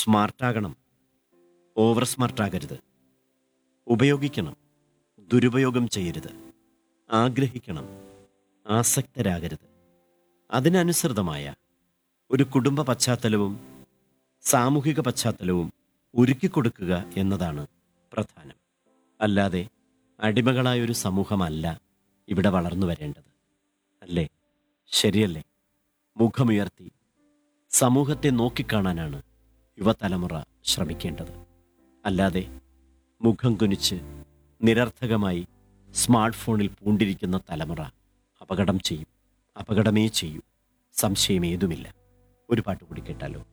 സ്മാർട്ടാകണം over സ്മാർട്ടാകരുത് ഉപയോഗിക്കണം ദുരുപയോഗം ചെയ്യരുത് ആഗ്രഹിക്കണം ആസക്തരാകരുത് അതിനനുസൃതമായ ഒരു കുടുംബ പശ്ചാത്തലവും സാമൂഹിക പശ്ചാത്തലവും ഒരുക്കിക്കൊടുക്കുക എന്നതാണ് പ്രധാനം അല്ലാതെ അടിമകളായൊരു സമൂഹമല്ല ഇവിടെ വളർന്നു വരേണ്ടത് അല്ലേ ശരിയല്ലേ മുഖമുയർത്തി സമൂഹത്തെ നോക്കിക്കാണാനാണ് യുവതലമുറ ശ്രമിക്കേണ്ടത് അല്ലാതെ മുഖം കുനിച്ച് നിരർത്ഥകമായി സ്മാർട്ട് ഫോണിൽ പൂണ്ടിരിക്കുന്ന തലമുറ അപകടം ചെയ്യും അപകടമേ ചെയ്യൂ സംശയമേതുമില്ല ഒരു പാട്ട് കൂടി കേട്ടാലോ